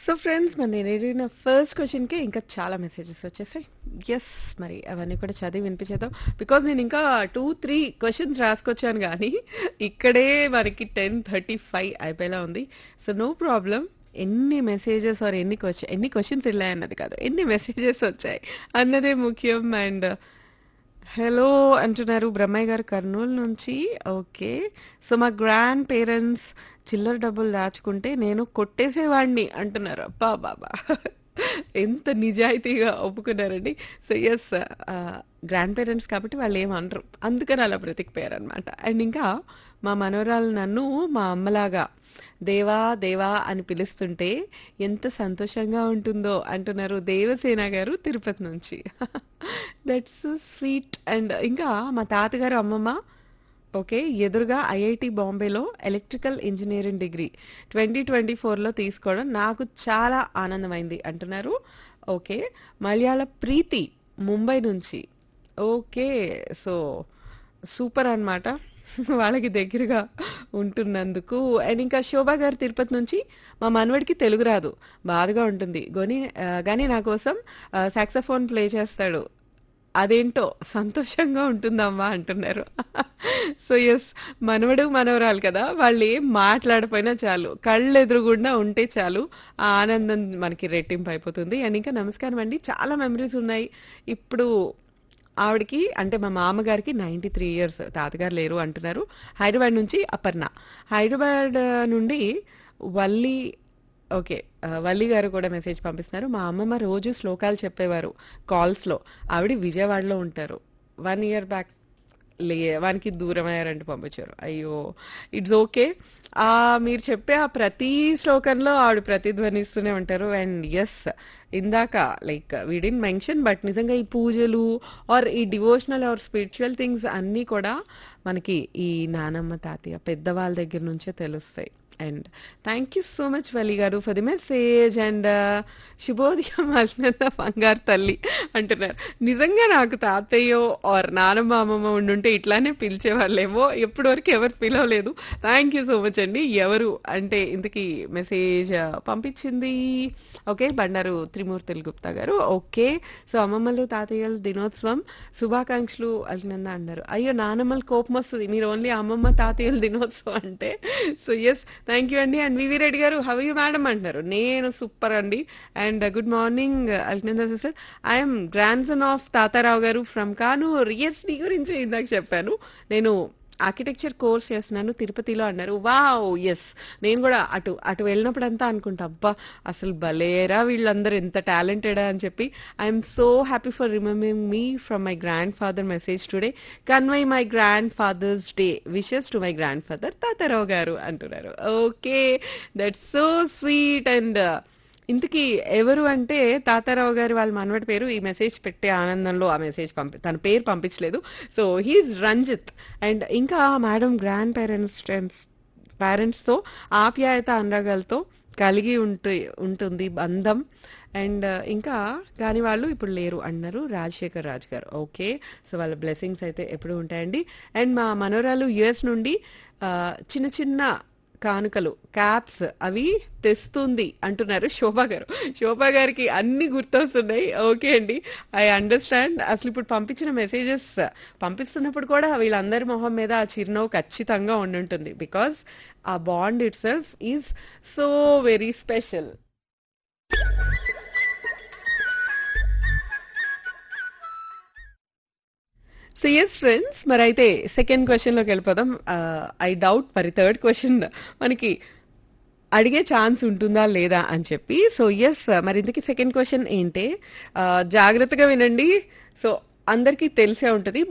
so friends మరి నేను అడిగిన ఫస్ట్ క్వశ్చన్కే ఇంకా చాలా మెసేజెస్ వచ్చేసాయి ఎస్ మరి అవన్నీ కూడా చదివి వినిపించేద్దాం బికాజ్ నేను ఇంకా టూ త్రీ క్వశ్చన్స్ రాసుకొచ్చాను కానీ ఇక్కడే మనకి టెన్ థర్టీ ఫైవ్ అయిపోయేలా ఉంది సో నో ప్రాబ్లం ఎన్ని మెసేజెస్ ఆర్ ఎన్ని క్వశ్చన్ ఎన్ని క్వశ్చన్స్ వెళ్ళాయి అన్నది కాదు ఎన్ని మెసేజెస్ వచ్చాయి అన్నదే ముఖ్యం అండ్ హలో అంటున్నారు బ్రహ్మయ్య గారు కర్నూలు నుంచి ఓకే సో మా గ్రాండ్ పేరెంట్స్ చిల్లర డబ్బులు దాచుకుంటే నేను కొట్టేసేవాడిని అంటున్నారు అబ్బా బాబా ఎంత నిజాయితీగా ఒప్పుకున్నారండి సో ఎస్ గ్రాండ్ పేరెంట్స్ కాబట్టి వాళ్ళు ఏమనరు అందుకని అలా బ్రతికిపోయారు అనమాట అండ్ ఇంకా మా మనవరాలు నన్ను మా అమ్మలాగా దేవా దేవా అని పిలుస్తుంటే ఎంత సంతోషంగా ఉంటుందో అంటున్నారు దేవసేన గారు తిరుపతి నుంచి దట్స్ స్వీట్ అండ్ ఇంకా మా తాతగారు అమ్మమ్మ ఓకే ఎదురుగా ఐఐటి బాంబేలో electrical engineering degree twenty twenty ఫోర్లో తీసుకోవడం నాకు చాలా ఆనందమైంది అంటున్నారు ఓకే మలయాళ ప్రీతి ముంబై నుంచి ఓకే సో సూపర్ అన్నమాట వాళ్ళకి దగ్గరగా ఉంటున్నందుకు అండ్ ఇంకా శోభా గారు తిరుపతి నుంచి మా మనవడికి తెలుగు రాదు బాధగా ఉంటుంది గోని ఆ, కానీ నా కోసం సాక్సఫోన్ ప్లే చేస్తాడు అదేంటో సంతోషంగా ఉంటుందమ్మా అంటున్నారు సో ఎస్ మనవడు మనవరాలు కదా వాళ్ళు ఏం మాట్లాడపోయినా చాలు కళ్ళు ఎదురుగుండా ఉంటే చాలు ఆ ఆనందం మనకి రెట్టింపు అయిపోతుంది అండ్ ఇంకా నమస్కారం అండి చాలా మెమరీస్ ఉన్నాయి ఇప్పుడు ఆవిడకి అంటే మా మామగారికి నైంటీ త్రీ ఇయర్స్ తాతగారు లేరు అంటున్నారు హైదరాబాద్ నుంచి అపర్ణ హైదరాబాద్ నుండి వల్లి ఓకే ఆ, వల్లి గారు కూడా మెసేజ్ పంపిస్తున్నారు మా అమ్మమ్మ రోజు శ్లోకాలు చెప్పేవారు కాల్స్లో ఆవిడ విజయవాడలో ఉంటారు వన్ ఇయర్ బ్యాక్ లే వానికి దూరం అయ్యారంటూ పంపించారు అయ్యో ఇట్స్ ఓకే ఆ మీరు చెప్పే ఆ ప్రతి శ్లోకంలో ఆవిడ ప్రతిధ్వనిస్తూనే ఉంటారు అండ్ ఎస్ ఇందాక లైక్ వీడిన్ మెన్షన్ బట్ నిజంగా ఈ పూజలు ఆర్ ఈ డివోషనల్ ఆర్ స్పిరిచువల్ థింగ్స్ అన్నీ కూడా మనకి ఈ నానమ్మ తాతయ్య పెద్దవాళ్ళ దగ్గర నుంచే తెలుస్తాయి and thank you so much Vali గారు ఫర్ ది మెసేజ్ అండ్ శుభోదయం అల్నంద బంగారు తల్లి అంటున్నారు నిజంగా నాకు తాతయ్యో ఆర్ నానమ్మ అమ్మమ్మ ఉండుంటే ఇట్లానే పిలిచేవాళ్ళేమో ఎప్పటి వరకు ఎవరు పిలవలేదు థ్యాంక్ యూ సో మచ్ అండి ఎవరు అంటే ఇంతకీ మెసేజ్ పంపించింది ఓకే బండారు త్రిమూర్తులు గుప్తా గారు ఓకే సో అమ్మమ్మలు తాతయ్యలు దినోత్సవం శుభాకాంక్షలు అల్నంద అన్నారు అయ్యో నానమ్మలు కోపం వస్తుంది మీరు ఓన్లీ అమ్మమ్మ తాతయ్యల దినోత్సవం అంటే సో ఎస్ థ్యాంక్ యూ అండి అండ్ వివి రెడ్డి గారు హవ్ యూ మేడం అంటున్నారు నేను సూపర్ అండి అండ్ గుడ్ మార్నింగ్ అల్నంద sister I'm grandson of Tatarao గారు ఫ్రమ్ కానూర్ ఎస్ నీ గురించి ఇందాక చెప్పాను నేను ఆర్కిటెక్చర్ కోర్స్ చేస్తున్నాను తిరుపతిలో అన్నారు వావ్ ఎస్ నేను కూడా అటు అటు వెళ్ళినప్పుడంతా అనుకుంటా అబ్బా అసలు భలేరా వీళ్ళందరూ ఎంత టాలెంటెడ్ అని చెప్పి I'm so happy for remembering me from my grandfather message today convey my grandfather's day wishes to my grandfather Tatarao గారు అంటున్నారు okay that's so sweet and ఇంతకీ ఎవరు అంటే తాతారావు గారి వాళ్ళ మనవడి పేరు ఈ మెసేజ్ పెట్టే ఆనందంలో ఆ మెసేజ్ పంపి తన పేరు పంపించలేదు సో హీఈస్ రంజిత్ అండ్ ఇంకా మేడం గ్రాండ్ పేరెంట్స్ పేరెంట్స్తో ఆప్యాయత అనురాగాలతో కలిగి ఉంటు ఉంటుంది బంధం అండ్ ఇంకా కాని వాళ్ళు ఇప్పుడు లేరు అన్నారు రాజశేఖర్ రాజ్ గారు ఓకే సో వాళ్ళ బ్లెస్సింగ్స్ అయితే ఎప్పుడు ఉంటాయండి అండ్ మా మనోరాలు యుఎస్ నుండి ఆ, చిన్న చిన్న కానుకలు క్యాప్స్ అవి తెస్తుంది అంటున్నారు శోభా గారు శోభా గారికి అన్ని గుర్తొస్తున్నాయి ఓకే అండి ఐ అండర్స్టాండ్ అసలు ఇప్పుడు పంపించిన మెసేజెస్ పంపిస్తున్నప్పుడు కూడా వీళ్ళందరి మొహం మీద ఆ చిరునవ్వు ఖచ్చితంగా ఉండుంటుంది బికాస్ ఆ bond itself is so very special so yes friends మరి అయితే సెకండ్ క్వశ్చన్లోకి వెళ్ళిపోదాం ఐ డౌట్ మరి థర్డ్ క్వశ్చన్ మనకి అడిగే ఛాన్స్ ఉంటుందా లేదా అని చెప్పి సో ఎస్ మరి ఇంతకీ సెకండ్ క్వశ్చన్ ఏంటే ఆ, జాగ్రత్తగా వినండి సో అందరికీ తెలిసే ఉంటుంది